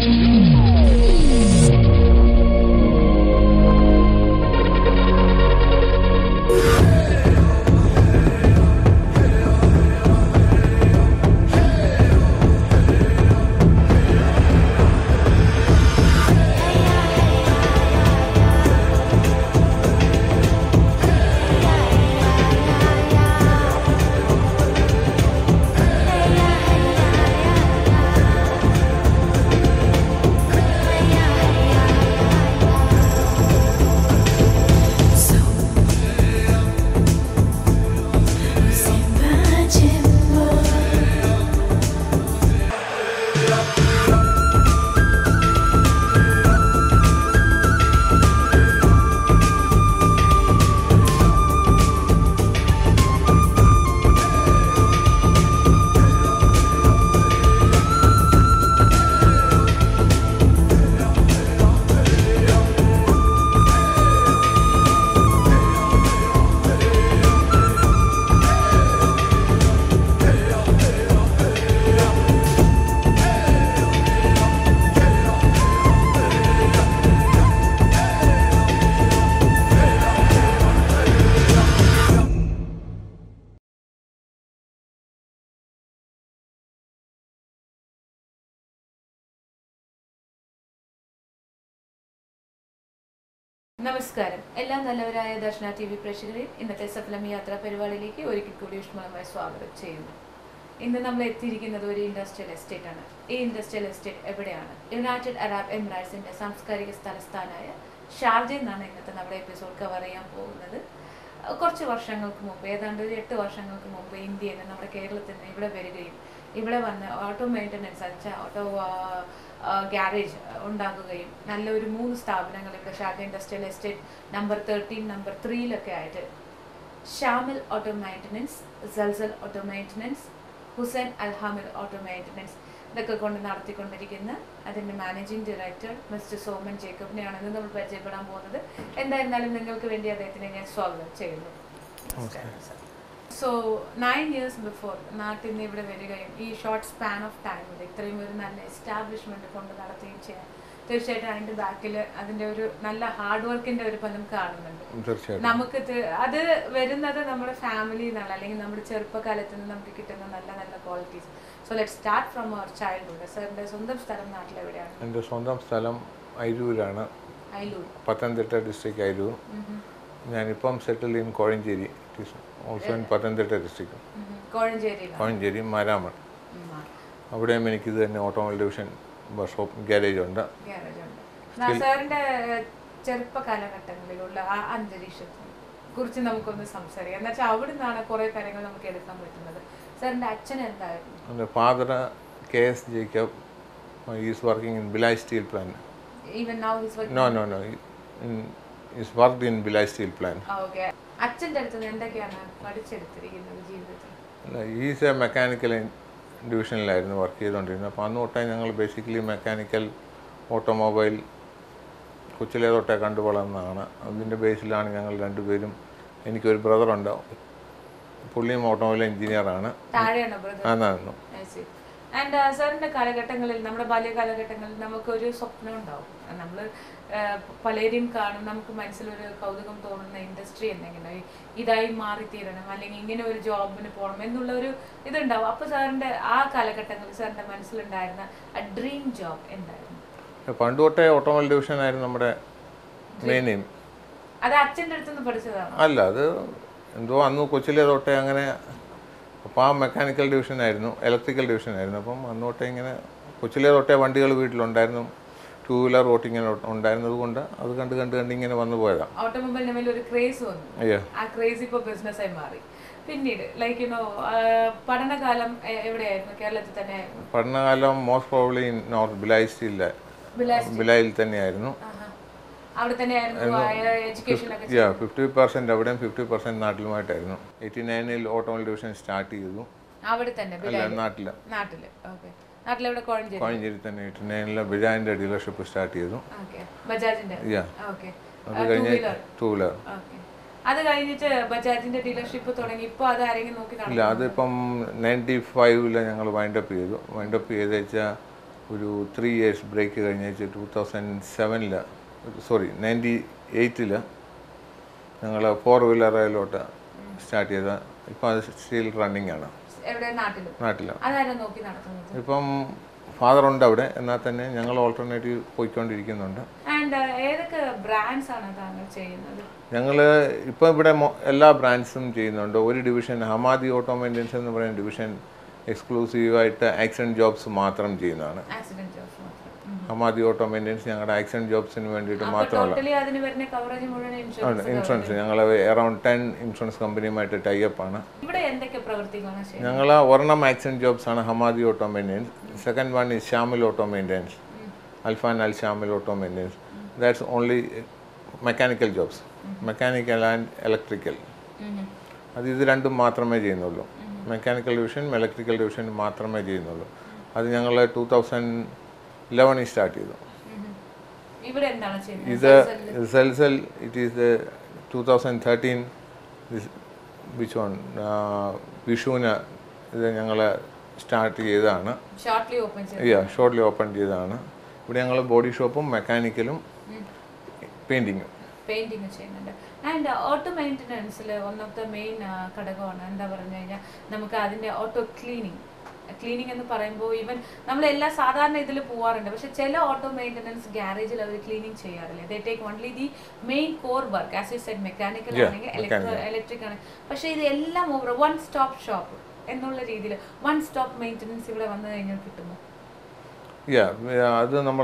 നമസ്കാരം എല്ലാ നല്ലവരായ ദർശന ടി വി പ്രേക്ഷകരെയും ഇന്നത്തെ സഫലം യാത്രാ പരിപാടിയിലേക്ക് ഒരിക്കൽ കൂടി ഊഷ്മളമായി സ്വാഗതം ചെയ്യുന്നു ഇന്ന് നമ്മൾ എത്തിയിരിക്കുന്നത് ഒരു ഇൻഡസ്ട്രിയൽ എസ്റ്റേറ്റ് ആണ് ഈ ഇൻഡസ്ട്രിയൽ എസ്റ്റേറ്റ് എവിടെയാണ് യുണൈറ്റഡ് അറബ് എമിറേറ്റ്സിന്റെ സാംസ്കാരിക തലസ്ഥാനായ ഷാർജയിൽ നിന്നാണ് ഇന്നത്തെ നമ്മുടെ എപ്പിസോഡ് കവർ ചെയ്യാൻ പോകുന്നത് അഹ് കുറച്ച് വർഷങ്ങൾക്ക് മുമ്പ് ഏതാണ്ട് ഒരു എട്ട് വർഷങ്ങൾക്ക് മുമ്പ് ഇന്ത്യയിൽ നിന്ന് നമ്മുടെ കേരളത്തിൽ നിന്ന് ഇവിടെ വരികയും ഇവിടെ വന്ന് ഓട്ടോ മെയിൻ്റനൻസ് വെച്ചാൽ ഓട്ടോ ഗ്യാരേജ് ഉണ്ടാക്കുകയും നല്ല ഒരു മൂന്ന് സ്ഥാപനങ്ങൾ ഇവിടെ Sharjah industrial estate number thirteen number ത്രീയിലൊക്കെ ആയിട്ട് Shamil auto maintenance Salsal auto maintenance Hussain Al Hamil auto maintenance ഇതൊക്കെ കൊണ്ട് നടത്തിക്കൊണ്ടിരിക്കുന്ന അതിൻ്റെ മാനേജിംഗ് ഡയറക്ടർ മിസ്റ്റർ സോമൻ ജേക്കബിനെയാണ് ഇന്ന് നമ്മൾ പരിചയപ്പെടാൻ പോകുന്നത് എന്തായിരുന്നാലും നിങ്ങൾക്ക് വേണ്ടി അദ്ദേഹത്തിനെ ഞാൻ സ്വാഗതം ചെയ്യുന്നു സോ നയൻ ഇയേഴ്സ് ബിഫോർ നാട്ടിൽ നിന്ന് ഇവിടെ വരികയും ഈ ഷോർട്ട് സ്പാൻ ഓഫ് ടൈമിൽ ഇത്രയും ഒരു നല്ല എസ്റ്റാബ്ലിഷ്മെന്റ് കൊണ്ട് നടത്തുകയും ചെയ്യാൻ തീർച്ചയായിട്ടും അതിന്റെ ബാക്കിൽ അതിന്റെ ഒരു നല്ല ഹാർഡ് വർക്കിന്റെ ഒരു ഫലം കാണുന്നുണ്ട് തീർച്ചയായിട്ടും നമുക്ക് ത്- അത് വരുന്നത് നമ്മുടെ ഫാമിലിയിൽ നിന്നാണ് അല്ലെങ്കിൽ നമ്മുടെ ചെറുപ്പകാലത്ത് നിന്ന് നമുക്ക് കിട്ടുന്ന നല്ല നല്ല qualities so let start from our childhood സാറിന്റെ സ്വന്തം സ്ഥലം നാട്ടിൽ എവിടെയാണ് എൻ്റെ സ്വന്തം സ്ഥലം അയിരൂരാണ് അയലൂർ പത്തനംതിട്ട ഡിസ്ട്രിക്ട് അയിരൂർ ഞാനിപ്പം settle in Kozhencherry also in Pathanamthitta district കോഴഞ്ചേരിയിലാണ് കോഴഞ്ചേരി മാരാമൺ ഉം, ആ. അവിടെയും എനിക്ക് ഇത് തന്നെ ഓട്ടോമൊബൈൽ ഡിവിഷൻ വർക്ക്ഷോപ്പ് ഗ്യാരേജ് ഉണ്ട് ഗ്യാരേജ് ഉണ്ട് നാ- സാറിന്റെ ചെറുപ്പ കാലഘട്ടങ്ങളിലുള്ള ആ അന്തരീക്ഷത്തെ കുറിച്ച് നമുക്കൊന്ന് സംസാരിക്കാം എന്ന് വെച്ചാൽ അവിടെ നിന്നാണ് കുറെ കാര്യങ്ങൾ നമുക്ക് എടുക്കാൻ പറ്റുന്നത് സാറിന്റെ അച്ഛൻ എന്തായിരുന്നു എൻ്റെ father K S Jacob is working in Bhilai steel plant even now his no no no is worked in Bhilai steel plant okay അച്ഛന്റെ അടുത്ത് നിന്ന് എന്തൊക്കെയാണ് പഠിച്ചെടുത്തിരിക്കുന്നത് ജീവിതത്തിൽ അല്ല ഈസ് എ മെക്കാനിക്കൽ ഡിവിഷനിലായിരുന്നു വർക്ക് ചെയ്തുകൊണ്ടിരുന്നത് അപ്പോൾ അന്ന് തൊട്ടേ ഞങ്ങൾ ബേസിക്കലി മെക്കാനിക്കൽ ഓട്ടോമൊബൈൽ കൊച്ചിലെ തൊട്ടേ കണ്ടു വളർന്നതാണ് അതിൻ്റെ ബേസിലാണ് ഞങ്ങൾ രണ്ടുപേരും എനിക്കൊരു ബ്രദറുണ്ട് പുള്ളിയും ഓട്ടോമൊബൈൽ എഞ്ചിനീയറാണ് താഴെയാണ് ബ്രദർ അതായിരുന്നു ആൻഡ് സാറിന്റെ കാലഘട്ടങ്ങളിൽ നമ്മുടെ ബാല്യ കാലഘട്ടങ്ങളിൽ നമുക്കൊരു സ്വപ്നം ഉണ്ടാവും നമ്മൾ പലരെയും കാണും നമുക്ക് മനസ്സിലൊരു കൗതുകം തോന്നുന്ന ഇൻഡസ്ട്രി എന്തെങ്കിലും ഇതായി മാറിത്തീരണം അല്ലെങ്കിൽ ഇങ്ങനെ ഒരു ജോബിന് പോകണം എന്നുള്ള ഒരു ഇതുണ്ടാവും അപ്പൊ സാറിന്റെ ആ കാലഘട്ടങ്ങളിൽ സാറിന്റെ മനസ്സിലുണ്ടായിരുന്ന ആ ഡ്രീം ജോബ് എന്തായിരുന്നു പണ്ട് തൊട്ടേ ഓട്ടോമൊബൈൽ ഡിവിഷനായിരുന്നു നമ്മുടെ മെയിൻ എയിം അത് അച്ഛൻ്റെ അടുത്തുനിന്ന് പഠിച്ചതാണോ അല്ല അത് എന്തോ അന്ന് കൊച്ചിലെ തൊട്ടേ അങ്ങനെ അപ്പോൾ ആ മെക്കാനിക്കൽ ഡിവിഷനായിരുന്നു ഇലക്ട്രിക്കൽ ഡിവിഷനായിരുന്നു അപ്പം അന്ന് തൊട്ടേ ഇങ്ങനെ കൊച്ചിലെ തൊട്ടേ വണ്ടികൾ വീട്ടിലുണ്ടായിരുന്നു ടൂ വീലർ വോട്ടിങ്ങനെ ഉണ്ടായിരുന്നത് കൊണ്ട് അത് കണ്ട് കണ്ട് കണ്ട് ഇങ്ങനെ വന്നു പോയതാണ് ഓട്ടോമൊബൈലിന് മേലെ ഒരു ക്രേസ് വന്നു അയ്യോ ആ ക്രേസ് ഇപ്പോൾ ബിസിനസ്സായി മാറി പിന്നീട് ലൈക്ക് യുനോ പഠനകാലം എ- എവിടെയായിരുന്നു കേരളത്തിൽ തന്നെ പഠനകാലം മോസ്റ്റ് പ്രോബ്ലി നോർത്ത് ബിലായ് സ്റ്റീലിലെ ബിലാസ് ബിലായിൽ തന്നെയായിരുന്നു ആഹാ. അവിടെ തന്നെയായിരുന്നു എഡ്യൂക്കേഷൻ ഒക്കെ യാ ഫിഫ്റ്റി പെർസെൻറ്റ് അവിടെയും ഫിഫ്റ്റി പെർസെൻറ്റ് നാട്ടിലുമായിട്ടായിരുന്നു എയ്റ്റി നയനിൽ ഓട്ടോമൊബൈൽ ഡിവിഷൻ സ്റ്റാർട്ട് ചെയ്തു അവിടെ തന്നെ അല്ല ബിലായിൽ നാട്ടിൽ നാട്ടില് ഓക്കെ നാട്ടിലെവിടെ കോഴഞ്ചേരി കോഴഞ്ചേരി തന്നെ എയ്റ്റി നയനിലെ ബിജാൻ്റെ ഡീലർഷിപ്പ് സ്റ്റാർട്ട് ചെയ്തു ഓക്കെ ബജാജിന്റെ യാ ഓക്കെ അത് കഴിഞ്ഞ് ടൂ വീലർ ഓക്കെ അത് കഴിഞ്ഞിട്ട് ബജാജിന്റെ ഡീലർഷിപ്പ് തുടങ്ങി ഇപ്പൊ അത് ആരെങ്കിലും നോക്കി ഇല്ല അതിപ്പം നയൻറ്റി ഫൈവില് ഞങ്ങൾ വൈൻഡപ്പ് ചെയ്തു വൈൻഡപ്പ് ചെയ്ത് വെച്ചാൽ ഒരു ത്രീ ഇയേഴ്സ് ബ്രേക്ക് കഴിഞ്ഞേച്ച് ടൂ തൗസൻഡ് സെവനിൽ സോറി നയൻറ്റി എയ്റ്റിൽ ഞങ്ങൾ ഫോർ വീലറിലോട്ട് സ്റ്റാർട്ട് ചെയ്ത ഇപ്പം അത് സ്റ്റിൽ റണ്ണിങ് ആണ് എവിടെ നാട്ടിലും നാട്ടിലാണ് അതാരും നോക്കി നടത്തുന്നത് ഇപ്പം ഫാദർ ഉണ്ട് അവിടെ എന്നാൽ തന്നെ ഞങ്ങൾ ഓൾട്ടർനേറ്റീവ് പോയിക്കൊണ്ടിരിക്കുന്നുണ്ട് ആൻഡ് ഏതൊക്കെ ബ്രാൻഡ്സ് ആണ് താങ്കൾ ചെയ്യുന്നത് ഞങ്ങൾ ഇപ്പോൾ ഇവിടെ മൊ- എല്ലാ ബ്രാൻഡ്സും ചെയ്യുന്നുണ്ട് ഒരു ഡിവിഷൻ ഹമാദി ഓട്ടോമെൻറ്റൻസ് എന്ന് പറയുന്ന ഡിവിഷൻ എക്സ്ക്ലൂസീവായിട്ട് ആക്സിഡൻറ്റ് ജോബ്സ് മാത്രം ചെയ്യുന്നതാണ് ആക്സിഡന്റ് ജോബ്സ് മാത്രം ഹമാദി ഓട്ടോമെൻറ്റൻസ് ഞങ്ങളുടെ ആക്സിഡൻറ്റ് ജോബ്സിന് വേണ്ടിയിട്ട് മാത്രമല്ല ടോട്ടലി അതിന് വരുന്ന കവറേജ് മുഴുവൻ ഇൻഷുറൻസ് ഇൻഷുറൻസ് ഞങ്ങൾ അറൗണ്ട് ടെൻ ഇൻഷുറൻസ് കമ്പനിയുമായിട്ട് ടൈപ്പ് ആണ് ഇവിടെ എന്തൊക്കെ പ്രവർത്തികളാണ് ചെയ്യുന്നത് ഞങ്ങൾ ഒരെണ്ണം ആക്സിഡൻറ്റ് ജോബ്സ് ആണ് Hamadi auto maintenance second one is Shamil auto maintenance Alfan Al Shamil auto maintenance that's only mechanical jobs mechanical and electrical അത് ഇത് രണ്ടും മാത്രമേ ചെയ്യുന്നുള്ളൂ മെക്കാനിക്കൽ ഡിവിഷൻ ഇലക്ട്രിക്കൽ ഡിവിഷൻ മാത്രമേ ചെയ്യുന്നുള്ളൂ അത് ഞങ്ങൾ ടൂ തൗസൻഡ് ഇലവനിൽ സ്റ്റാർട്ട് ചെയ്തു ഇവിടെ എന്താണ് ചെയ്യുന്നത് ഇത് Salsal it is two thousand thirteen which one വിഷുവിന് ഇത് ഞങ്ങൾ സ്റ്റാർട്ട് ചെയ്തതാണ് ഷോർട്ട്ലി ഓപ്പൺ ചെയ്ത് യാ ഷോർട്ട്ലി ഓപ്പൺ ചെയ്തതാണ് ഇവിടെ ഞങ്ങൾ ബോഡി ഷോപ്പും മെക്കാനിക്കലും പെയിൻറ്റിങ്ങും പെയിന്റിങ് ചെയ്യുന്നുണ്ട് ആൻഡ് ഓട്ടോ മെയിൻ്റനൻസിൽ വൺ ഓഫ് ദ മെയിൻ ഘടകമാണ് എന്താ പറഞ്ഞു കഴിഞ്ഞാൽ നമുക്ക് അതിൻ്റെ ഓട്ടോ ക്ലീനിങ് ക്ലീനിങ് എന്ന് പറയുമ്പോൾ ഈവൻ നമ്മൾ എല്ലാ സാധാരണ ഇതിൽ പോവാറുണ്ട് പക്ഷെ ചില ഓട്ടോ മെയിൻ്റനൻസ് ഗ്യാരേജിൽ അവർ ക്ലീനിങ് ചെയ്യാറില്ല they take only the main core work as you said mechanical Yeah, ആണെങ്കിൽ ഇലക്ട്രോ ഇലക്ട്രിക് ആണ് പക്ഷേ ഇത് എല്ലാം ഓവർ വൺ സ്റ്റോപ്പ് ഷോപ്പ് എന്നുള്ള രീതിയിൽ വൺ സ്റ്റോപ്പ് മെയിൻ്റനൻസ് ഇവിടെ വന്നു കഴിഞ്ഞാൽ കിട്ടുമോ യാ അത് നമ്മൾ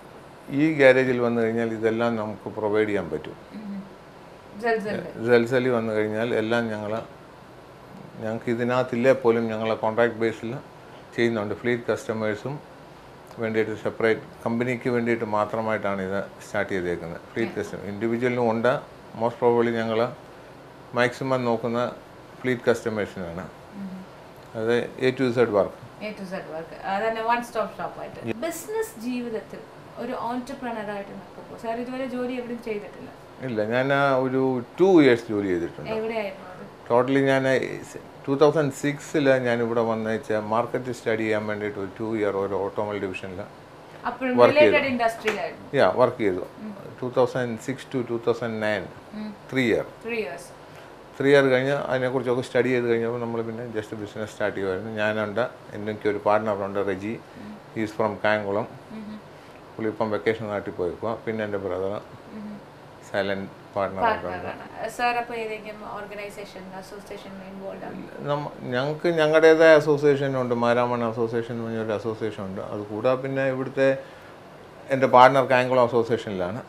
ഈ ഗ്യാരേജിൽ വന്നു കഴിഞ്ഞാൽ ഇതെല്ലാം നമുക്ക് പ്രൊവൈഡ് ചെയ്യാൻ പറ്റും ജൽജലുണ്ട് സെൽസലി വന്നു കഴിഞ്ഞാൽ എല്ലാം ഞങ്ങൾ ഞങ്ങൾക്ക് ഇതിനകത്തില്ലേ പോലും ഞങ്ങൾ കോൺട്രാക്ട് ബേസിൽ ചെയ്യുന്നുണ്ട് ഫ്ലീറ്റ് കസ്റ്റമേഴ്സും വേണ്ടിയിട്ട് സെപ്പറേറ്റ് കമ്പനിക്ക് വേണ്ടിയിട്ട് മാത്രമായിട്ടാണ് ഇത് സ്റ്റാർട്ട് ചെയ്തേക്കുന്നത് ഫ്ലീറ്റ് കസ്റ്റമർ ഇൻഡിവിജ്വലിനും ഉണ്ട് മോസ്റ്റ് പ്രോബബ്ലി ഞങ്ങൾ മാക്സിമം നോക്കുന്ന ഫ്ലീറ്റ് കസ്റ്റമേഴ്സിനാണ് അത് A to Z work A to Z work അതന്നെ വൺ സ്റ്റോപ്പ് ഷോപ്പായിട്ട് ബിസിനസ് ജീവിതത്തിൽ ഒരു ഓൺടർപ്രണർ ആയിട്ട് നിൽക്കുമ്പോൾ സാർ ഇതുവരെ ജോലി എവിടെയും ചെയ്തിട്ടില്ല ഇല്ല ഞാൻ ഒരു ടു ഇയേഴ്സ് ജോലി ചെയ്തിട്ടുണ്ട് എവിടെയായിരുന്നു അത് ടോട്ടലി ഞാൻ ടൂ തൗസൻഡ് സിക്സിൽ ഞാൻ ഇവിടെ വന്നേച്ച മാർക്കറ്റ് സ്റ്റഡി ചെയ്യാൻ വേണ്ടിയിട്ട് ഒരു ടു ഇയർ ഒരു ഓട്ടോമൊബൈൽ ഡിവിഷനിൽ അപ്പോഴും റിലേറ്റഡ് ഇൻഡസ്ട്രിയിലായിരുന്നു യാ വർക്ക് ചെയ്തു two thousand six to two thousand nine three year three years three year കഴിഞ്ഞ് അതിനെക്കുറിച്ചൊക്കെ സ്റ്റഡി ചെയ്ത് കഴിഞ്ഞപ്പോൾ നമ്മൾ പിന്നെ ജസ്റ്റ് ബിസിനസ് സ്റ്റാർട്ട് ചെയ്യുമായിരുന്നു ഞാനുണ്ട് എനിക്ക് ഒരു പാർട്ട്ണറുണ്ട് റെജി ഈസ് ഫ്രം കായംകുളം പുള്ളി ഇപ്പം വെക്കേഷൻ നാട്ടിൽ പോയേക്കുക പിന്നെ എൻ്റെ ബ്രദർ സൈലൻറ്റ് പാർട്ട്ണറായിട്ടുണ്ട് സാർ അപ്പോൾ ഏതെങ്കിലും ഓർഗനൈസേഷൻ അസോസിയേഷനിൽ ഇൻവോൾവ് ആണ് നമ്മ ഞങ്ങൾക്ക് ഞങ്ങളുടേതായ അസോസിയേഷൻ ഉണ്ട് മാരാമൺ അസോസിയേഷൻ എന്ന് പറഞ്ഞൊരു അസോസിയേഷൻ ഉണ്ട് അത് കൂടാതെ പിന്നെ ഇവിടുത്തെ എൻ്റെ പാർട്ട്ണർ കായംകുളം അസോസിയേഷനിലാണ്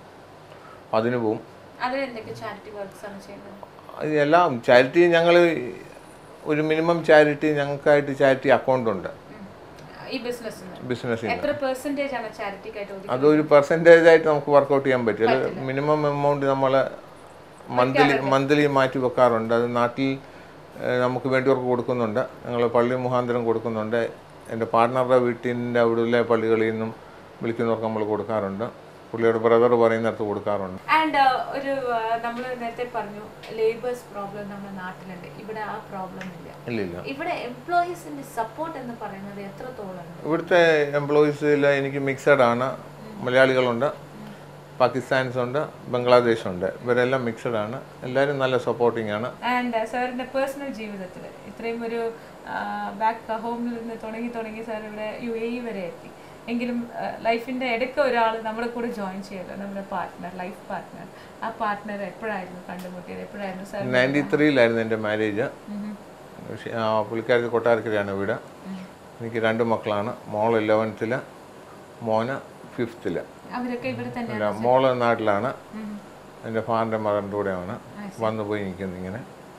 അതിന് പോവും അതിൽ എന്തൊക്കെ ചാരിറ്റി വർക്ക്സ് ആണ് ചെയ്യുന്നത് അത് എല്ലാം ചാരിറ്റി ഞങ്ങൾ ഒരു മിനിമം ചാരിറ്റി ഞങ്ങൾക്കായിട്ട് ചാരിറ്റി അക്കൗണ്ട് ഉണ്ട് ഉം. ഈ ബിസിനസ്സിന് ബിസിനസ്സിന് എത്ര പെർസെൻറ്റേജ് ആണ് ചാരിറ്റിക്കായിട്ട് ഒതുക്കുന്നത് അതൊരു പെർസെൻറ്റേജ് ആയിട്ട് നമുക്ക് വർക്കൗട്ട് ചെയ്യാൻ പറ്റില്ല മിനിമം എമൗണ്ട് നമ്മൾ മന്ത്ലി മന്ത്ലി മാറ്റി വെക്കാറുണ്ട് അത് നാട്ടിൽ ഏഹ്, നമുക്ക് വേണ്ടിയവർക്ക് കൊടുക്കുന്നുണ്ട് ഞങ്ങൾ പള്ളി മുഖാന്തരം കൊടുക്കുന്നുണ്ട് എൻ്റെ പാർട്ട്ണറുടെ വീട്ടിൻ്റെ അവിടുത്തെ പള്ളികളിൽ നിന്നും വിളിക്കുന്നവർക്ക് നമ്മൾ കൊടുക്കാറുണ്ട് പുള്ളിയുടെ ബ്രദർ പറയുന്നിടത്ത് കൊടുക്കാറുണ്ട് ആൻഡ് ഒരു നമ്മൾ നേരത്തെ പറഞ്ഞു ലേബേഴ്സ് പ്രോബ്ലം നമ്മുടെ നാട്ടിലുണ്ട് ഇവിടെ ആ പ്രോബ്ലം ഇല്ല ഇല്ലില്ല ഇവിടെ എംപ്ലോയീസിന്റെ സപ്പോർട്ട് എന്ന് പറയുന്നത് എത്രത്തോളം ഉണ്ട് ഇവിടുത്തെ എംപ്ലോയീസിൽ എനിക്ക് മിക്സഡ് ആണ് മലയാളികളുണ്ട് പാകിസ്ഥാൻസ് ഉണ്ട് ബംഗ്ലാദേശ് ഉണ്ട് ഇവരെല്ലാം മിക്സഡ് ആണ് എല്ലാവരും നല്ല സപ്പോർട്ടിങ് ആണ് ആൻഡ് സാറിന്റെ പേഴ്സണൽ ജീവിതത്തിൽ ഇത്രയും ഒരു ബാക്ക് ഹോമിൽ നിന്ന് തുടങ്ങി തുടങ്ങി സാർ ഇവിടെ യു എ ഇ വരെ എത്തി എങ്കിലും ലൈഫിന്റെ ഇടയ്ക്ക് ഒരാൾ നമ്മുടെ കൂടെ ജോയിൻ ചെയ്യല്ലോ നമ്മുടെ പാർട്ട്ണർ ലൈഫ് പാർട്ട്ണർ ആ പാർട്ട്ണർ എപ്പോഴായിരുന്നു കണ്ടുമുട്ടിയത് എപ്പോഴായിരുന്നു സാർ നയൻറ്റി ത്രീയിലായിരുന്നു എൻ്റെ മാരേജ് പുള്ളിക്കാരത്തി കൊട്ടാരക്കരയാണ് വീട് എനിക്ക് രണ്ട് മക്കളാണ് മോൾ ഇലവൻത്തിൽ മോന് ഫിഫ്ത്തിൽ അവരൊക്കെ ഇവിടെ തന്നെ അല്ല മോള് നാട്ടിലാണ് എൻ്റെ ഫാദറിൻ്റെ മകൻ്റെ കൂടെയാണ് വന്നു പോയി നിൽക്കുന്നത് ഇങ്ങനെ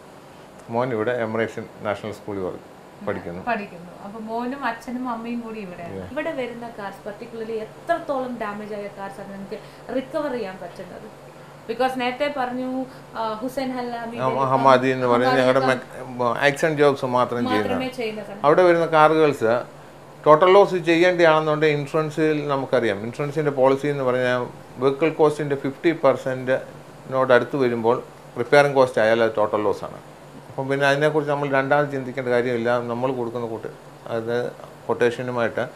മോൻ ഇവിടെ എമറേഷൻ നാഷണൽ സ്കൂളിൽ വർക്ക് പഠിക്കുന്നു പഠിക്കുന്നു അപ്പൊ മോനും അച്ഛനും അമ്മയും കൂടി ഇവിടെയാണ് ഇവിടെ വരുന്ന കാർസ് പർട്ടിക്കുലർലി എത്രത്തോളം ഡാമേജ് ആയ കാർസ് ആണ് നമുക്ക് റിക്കവർ ചെയ്യാൻ പറ്റുന്നത് ബിക്കോസ് നേരത്തെ പറഞ്ഞു ആ, ഹുസൈൻ ഹല്ലാമി ഹമാദി എന്ന് പറയുന്നത് ഞങ്ങളുടെ ആക്സിഡൻറ്റ് ജോബ്സ് മാത്രം ചെയ്യുന്ന മാത്രമേ ചെയ്യുന്നത് അവിടെ വരുന്ന കാറുകൾസ് ടോട്ടൽ ലോസ് ചെയ്യേണ്ടതാണെന്നുണ്ടെങ്കിൽ ഇൻഷുറൻസിൽ നമുക്കറിയാം ഇൻഷുറൻസിൻ്റെ പോളിസി എന്ന് പറഞ്ഞാൽ വെഹിക്കിൾ കോസ്റ്റിൻ്റെ ഫിഫ്റ്റി പെർസെൻറ്റിനോട് അടുത്ത് വരുമ്പോൾ റിപ്പയറിംഗ് കോസ്റ്റ് ആയാൽ അത് ടോട്ടൽ ലോസ് ആണ് അപ്പം പിന്നെ അതിനെക്കുറിച്ച് നമ്മൾ രണ്ടാമത് ചിന്തിക്കേണ്ട കാര്യമില്ല നമ്മൾ കൊടുക്കുന്ന കൂട്ട് അത് കൊട്ടേഷനുമായിട്ട്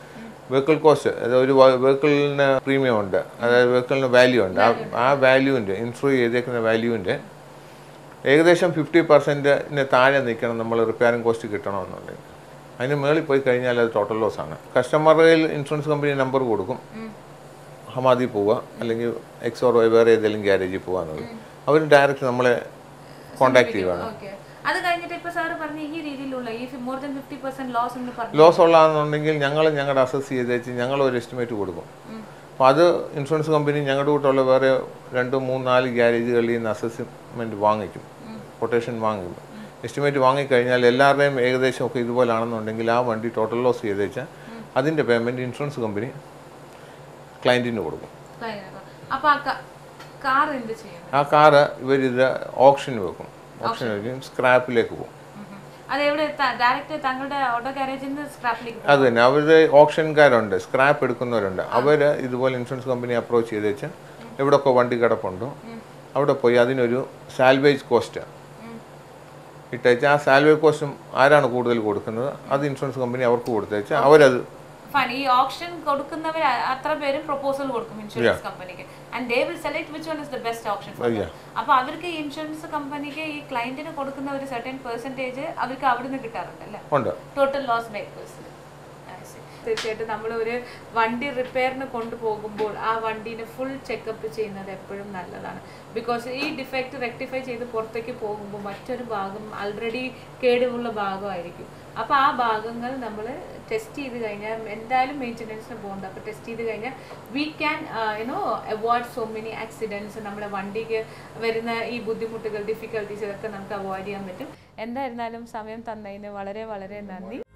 വെഹിക്കിൾ കോസ്റ്റ് അതായത് ഒരു വെഹിക്കിളിന് പ്രീമിയം ഉണ്ട് അതായത് വെഹിക്കിളിന് വാല്യൂ ഉണ്ട് ആ ആ വാല്യൂവിൻ്റെ ഇൻഷുർ ചെയ്തേക്കുന്ന വാല്യൂവിൻ്റെ ഏകദേശം ഫിഫ്റ്റി പെർസെൻറ്റിന് താഴെ നിൽക്കണം നമ്മൾ റിപ്പയറിംഗ് കോസ്റ്റ് കിട്ടണമെന്നുണ്ടെങ്കിൽ അതിന് മേളിൽ പോയി കഴിഞ്ഞാൽ അത് ടോട്ടൽ ലോസ് ആണ് കസ്റ്റമറിൽ ഇൻഷുറൻസ് കമ്പനി നമ്പർ കൊടുക്കും ഹമാദി പോവുക അല്ലെങ്കിൽ എക്സ് ഓർ വൈ വേറെ ഏതെങ്കിലും ഗ്യാരേജിൽ പോവുക എന്നുള്ളത് അവർ ഡയറക്റ്റ് നമ്മളെ കോൺടാക്ട് ചെയ്യുകയാണ് ഓക്കെ അത് കഴിഞ്ഞിട്ട് ഇപ്പൊ സാറ് പറഞ്ഞ ഈ രീതിയിലുള്ള ഈ more than fifty percent loss എന്ന് പറഞ്ഞു ലോസ് ഉള്ളതാണെന്നുണ്ടെങ്കിൽ ഞങ്ങൾ ഞങ്ങളുടെ അസസ് ചെയ്ത് വെച്ച് ഞങ്ങൾ ഒരു എസ്റ്റിമേറ്റ് കൊടുക്കും അപ്പോൾ അത് ഇൻഷുറൻസ് കമ്പനി ഞങ്ങളുടെ കൂട്ടുള്ള വേറെ രണ്ട് മൂന്ന് നാല് ഗ്യാരേജുകളിൽ നിന്ന് അസസ്മെൻറ്റ് വാങ്ങിക്കും കൊട്ടേഷൻ വാങ്ങിക്കും എസ്റ്റിമേറ്റ് വാങ്ങിക്കഴിഞ്ഞാൽ എല്ലാവരുടെയും ഏകദേശം ഒക്കെ ഇതുപോലാണെന്നുണ്ടെങ്കിൽ ആ വണ്ടി ടോട്ടൽ ലോസ് ചെയ്ത് വെച്ചാൽ അതിൻ്റെ പേയ്മെൻറ്റ് ഇൻഷുറൻസ് കമ്പനി ക്ലയൻറ്റിന് കൊടുക്കും അപ്പൊ ആ കാർ എന്ത് ചെയ്യും ആ കാറ് ഇവരിത് ഓപ്ഷന് വെക്കും ഓപ്ഷൻ വെക്കും സ്ക്രാപ്പിലേക്ക് പോകും അത് എവിടെ ഡയറക്റ്റ് താങ്കളുടെ ഓട്ടോ ഗാരേജിൽ നിന്ന് സ്ക്രാപ്പിലേക്ക് അത് തന്നെ അവരുടെ ഓപ്ഷൻകാരുണ്ട് സ്ക്രാപ്പ് എടുക്കുന്നവരുണ്ട് അവർ ഇതുപോലെ ഇൻഷുറൻസ് കമ്പനി അപ്രോച്ച് ചെയ്ത് വെച്ചാൽ എവിടെയൊക്കെ വണ്ടി കിടപ്പുണ്ടോ അവിടെ പോയി അതിനൊരു സാൽവേജ് കോസ്റ്റ് ഇട്ടേച്ച് ആ സാൽവേജ് കോസ്റ്റും ആരാണ് കൂടുതൽ കൊടുക്കുന്നത് അത് ഇൻഷുറൻസ് കമ്പനി അവർക്ക് കൊടുത്തേച്ച് അവരത് ഫൈൻ ഈ ഓപ്ഷൻ കൊടുക്കുന്നവർ അത്ര പേരും പ്രൊപ്പോസൽ കൊടുക്കും ഇൻഷുറൻസ് കമ്പനിക്ക് and they will select which one is the best option Yeah. അപ്പൊ അവർക്ക് ഈ ഇൻഷുറൻസ് കമ്പനിക്ക് ഈ ക്ലയന്റിന് കൊടുക്കുന്ന ഒരു സർട്ടൻ പെർസെന്റേജ് അവർക്ക് അവിടുന്ന് കിട്ടാറുണ്ട് അല്ലേ ഉണ്ട് ടോട്ടൽ ലോസ് മേക്കേഴ്സ് തീർച്ചയായിട്ടും നമ്മൾ ഒരു വണ്ടി റിപ്പയറിന് കൊണ്ടുപോകുമ്പോൾ ആ വണ്ടീനെ ഫുൾ ചെക്കപ്പ് ചെയ്യുന്നത് എപ്പോഴും നല്ലതാണ് ബിക്കോസ് ഈ ഡിഫക്റ്റ് റെക്ടിഫൈ ചെയ്ത് പുറത്തേക്ക് പോകുമ്പോൾ മറ്റൊരു ഭാഗം ആൾറെഡി കേടുള്ള ഭാഗമായിരിക്കും അപ്പോൾ ആ ഭാഗങ്ങൾ നമ്മൾ ടെസ്റ്റ് ചെയ്ത് കഴിഞ്ഞാൽ എന്തായാലും മെയിൻ്റെനൻസിന് പോകുന്നുണ്ട് അപ്പോൾ ടെസ്റ്റ് ചെയ്ത് കഴിഞ്ഞാൽ we can you know avoid so many accidents നമ്മുടെ വണ്ടിക്ക് വരുന്ന ഈ ബുദ്ധിമുട്ടുകൾ ഡിഫിക്കൽട്ടീസ് ഇതൊക്കെ നമുക്ക് അവോയ്ഡ് ചെയ്യാൻ പറ്റും എന്തായിരുന്നാലും സമയം തന്നതിന് വളരെ വളരെ നന്ദി